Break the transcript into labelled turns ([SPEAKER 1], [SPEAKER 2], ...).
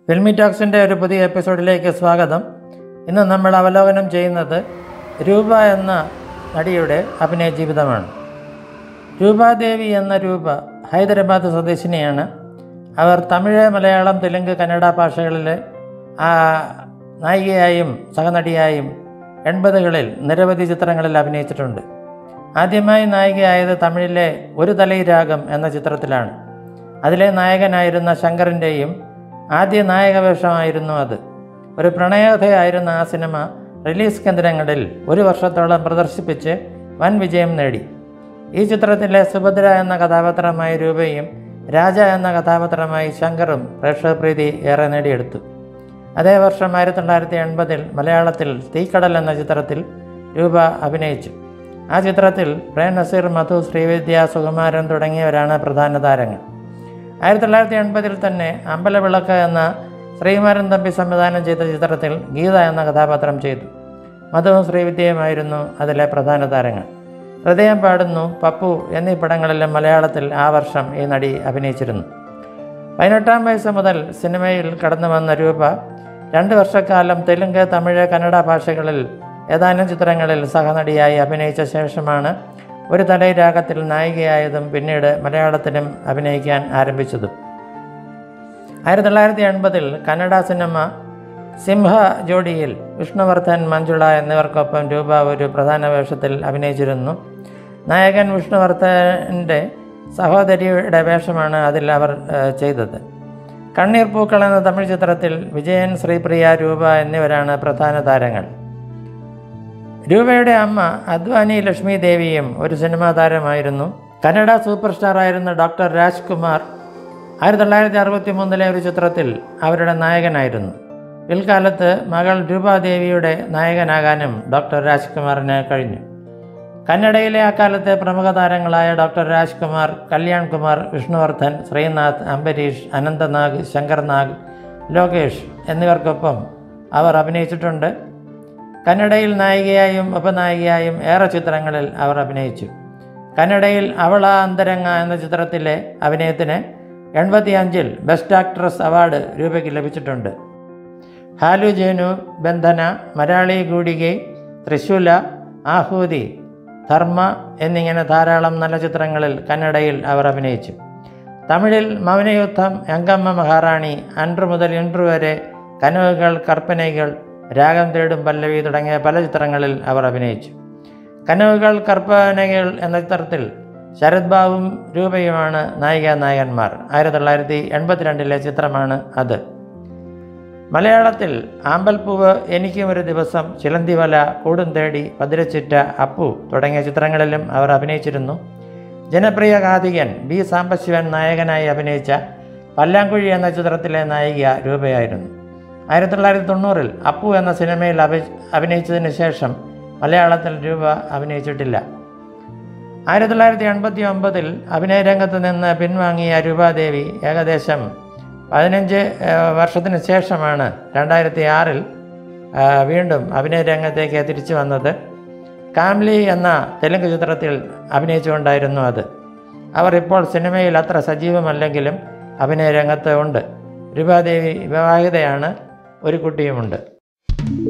[SPEAKER 1] filmy ടോക്സിൻ്റെ ഒരു പുതിയ എപ്പിസോഡിലേക്ക് സ്വാഗതം ഇന്ന് നമ്മൾ അവലോകനം ചെയ്യുന്നത് രൂപ എന്ന നടിയുടെ അഭിനയ ജീവിതമാണ് രൂപാദേവി എന്ന രൂപ ഹൈദരാബാദ് സ്വദേശിനിയാണ് അവർ തമിഴ് മലയാളം തെലുങ്ക് കന്നഡ ഭാഷകളിൽ ആ നായികയായും സഹനടിയായും എൺപതുകളിൽ നിരവധി ചിത്രങ്ങളിൽ അഭിനയിച്ചിട്ടുണ്ട് ആദ്യമായി നായികയായത് തമിഴിലെ ഒരു തലൈ രാഗം എന്ന ചിത്രത്തിലാണ് അതിലെ നായകനായിരുന്ന ശങ്കറിൻ്റെയും ആദ്യ നായക വേഷമായിരുന്നു അത് ഒരു പ്രണയകഥയായിരുന്ന ആ സിനിമ റിലീസ് കേന്ദ്രങ്ങളിൽ ഒരു വർഷത്തോളം പ്രദർശിപ്പിച്ച് വൻ വിജയം നേടി ഈ ചിത്രത്തിലെ സുഭദ്ര എന്ന കഥാപാത്രമായി രൂപയും രാജ എന്ന കഥാപാത്രമായി ശങ്കറും പ്രേക്ഷകപ്രീതി ഏറെ നേടിയെടുത്തു അതേ വർഷം ആയിരത്തി തൊള്ളായിരത്തി എൺപതിൽ മലയാളത്തിൽ തീക്കടൽ എന്ന ചിത്രത്തിൽ രൂപ അഭിനയിച്ചു ആ ചിത്രത്തിൽ പ്രേം നസീർ മധു ശ്രീവിദ്യ സുകുമാരൻ തുടങ്ങിയവരാണ് പ്രധാന താരങ്ങൾ ആയിരത്തി തൊള്ളായിരത്തി എൺപതിൽ തന്നെ അമ്പലവിളക്ക് എന്ന ശ്രീകുമാരൻ തമ്പി സംവിധാനം ചെയ്ത ചിത്രത്തിൽ ഗീത എന്ന കഥാപാത്രം ചെയ്തു മധുവും ശ്രീവിദ്യയുമായിരുന്നു അതിലെ പ്രധാന താരങ്ങൾ ഹൃദയം പാടുന്നു പപ്പു എന്നീ പടങ്ങളിലും മലയാളത്തിൽ ആ വർഷം ഈ നടി അഭിനയിച്ചിരുന്നു പതിനെട്ടാം വയസ്സ് മുതൽ സിനിമയിൽ കടന്നു വന്ന രൂപ രണ്ട് വർഷക്കാലം തെലുങ്ക് തമിഴ് കന്നഡ ഭാഷകളിൽ ഏതാനും ചിത്രങ്ങളിൽ സഹനടിയായി അഭിനയിച്ച ശേഷമാണ് ഒരു തലൈ രാഗത്തിൽ നായികയായതും പിന്നീട് മലയാളത്തിലും അഭിനയിക്കാൻ ആരംഭിച്ചതും ആയിരത്തി തൊള്ളായിരത്തി എൺപതിൽ കന്നഡ സിനിമ സിംഹ ജോഡിയിൽ വിഷ്ണുവർദ്ധൻ മഞ്ജുള എന്നിവർക്കൊപ്പം രൂപ ഒരു പ്രധാന വേഷത്തിൽ അഭിനയിച്ചിരുന്നു നായകൻ വിഷ്ണുവർദ്ധൻ്റെ സഹോദരിയുടെ വേഷമാണ് അതിൽ അവർ ഏഹ്, ചെയ്തത് കണ്ണീർ പൂക്കൾ എന്ന തമിഴ് ചിത്രത്തിൽ വിജയൻ ശ്രീപ്രിയ രൂപ എന്നിവരാണ് പ്രധാന താരങ്ങൾ രൂപയുടെ അമ്മ അദ്വാനി ലക്ഷ്മി ദേവിയും ഒരു സിനിമാ താരമായിരുന്നു കന്നഡ സൂപ്പർ സ്റ്റാറായിരുന്ന ഡോക്ടർ രാജ്കുമാർ ആയിരത്തി തൊള്ളായിരത്തി അറുപത്തി മൂന്നിലെ ഒരു ചിത്രത്തിൽ അവരുടെ നായകനായിരുന്നു പിൽക്കാലത്ത് മകൾ രൂപാദേവിയുടെ നായകനാകാനും ഡോക്ടർ രാജ്കുമാറിന് കഴിഞ്ഞു കന്നഡയിലെ അക്കാലത്തെ പ്രമുഖ താരങ്ങളായ ഡോക്ടർ രാജ്കുമാർ കല്യാൺ കുമാർ വിഷ്ണുവർദ്ധൻ ശ്രീനാഥ് അംബരീഷ് അനന്തനാഗ് ശങ്കർനാഗ് ലോകേഷ് എന്നിവർക്കൊപ്പം അവർ അഭിനയിച്ചിട്ടുണ്ട് കന്നഡയിൽ നായികയായും ഉപനായികയായും ഏറെ ചിത്രങ്ങളിൽ അവർ അഭിനയിച്ചു കന്നഡയിൽ അവള അന്തരംഗ എന്ന ചിത്രത്തിലെ അഭിനയത്തിന് എൺപത്തിയഞ്ചിൽ ബെസ്റ്റ് ആക്ട്രസ് അവാർഡ് രൂപയ്ക്ക് ലഭിച്ചിട്ടുണ്ട് ഹാലു ജേനു ബന്ധന മരാളി ഗൂഡികെ തൃശൂല ആഹൂതി ധർമ്മ എന്നിങ്ങനെ ധാരാളം നല്ല ചിത്രങ്ങളിൽ കന്നഡയിൽ അവർ അഭിനയിച്ചു തമിഴിൽ മൗനയുദ്ധം എങ്കമ്മ മഹാറാണി അൻഡ്രു മുതൽ ഇൻട്രു വരെ കനവുകൾ കற்பനകൾ രാഗം തേടും പല്ലവി തുടങ്ങിയ പല ചിത്രങ്ങളിൽ അവർ അഭിനയിച്ചു കനവുകൾ കற்பനകൾ എന്ന ചിത്രത്തിൽ ശരത് ബാബുവും രൂപയുമാണ് നായിക നായകന്മാർ ആയിരത്തി തൊള്ളായിരത്തി എൺപത്തിരണ്ടിലെ ചിത്രമാണ് അത് മലയാളത്തിൽ ആമ്പൽപ്പൂവ് എനിക്കും ഒരു ദിവസം ചിലന്തിവല കൂടും തേടി പതിരച്ചിറ്റ അപ്പു തുടങ്ങിയ ചിത്രങ്ങളിലും അവർ അഭിനയിച്ചിരുന്നു ജനപ്രിയ കാതികൻ ബി സാംബശിവൻ നായകനായി അഭിനയിച്ച പല്ലാങ്കുഴി എന്ന ചിത്രത്തിലെ നായിക രൂപയായിരുന്നു ആയിരത്തി തൊള്ളായിരത്തി തൊണ്ണൂറിൽ അപ്പു എന്ന സിനിമയിൽ അഭി അഭിനയിച്ചതിന് ശേഷം മലയാളത്തിൽ രൂപ അഭിനയിച്ചിട്ടില്ല ആയിരത്തി തൊള്ളായിരത്തി എൺപത്തി ഒമ്പതിൽ അഭിനയ രംഗത്ത് നിന്ന് പിൻവാങ്ങിയ രൂപാദേവി ഏകദേശം പതിനഞ്ച് ഏഹ്, വർഷത്തിന് ശേഷമാണ് രണ്ടായിരത്തി ആറിൽ വീണ്ടും അഭിനയ രംഗത്തേക്ക് തിരിച്ചു വന്നത് കാംലി എന്ന തെലുങ്ക് ചിത്രത്തിൽ അഭിനയിച്ചുകൊണ്ടായിരുന്നു അത് അവർ ഇപ്പോൾ സിനിമയിൽ അത്ര സജീവമല്ലെങ്കിലും അഭിനയ രംഗത്ത് ഉണ്ട് രൂപാദേവി വിവാഹിതയാണ് ഒരു കുട്ടിയുമുണ്ട്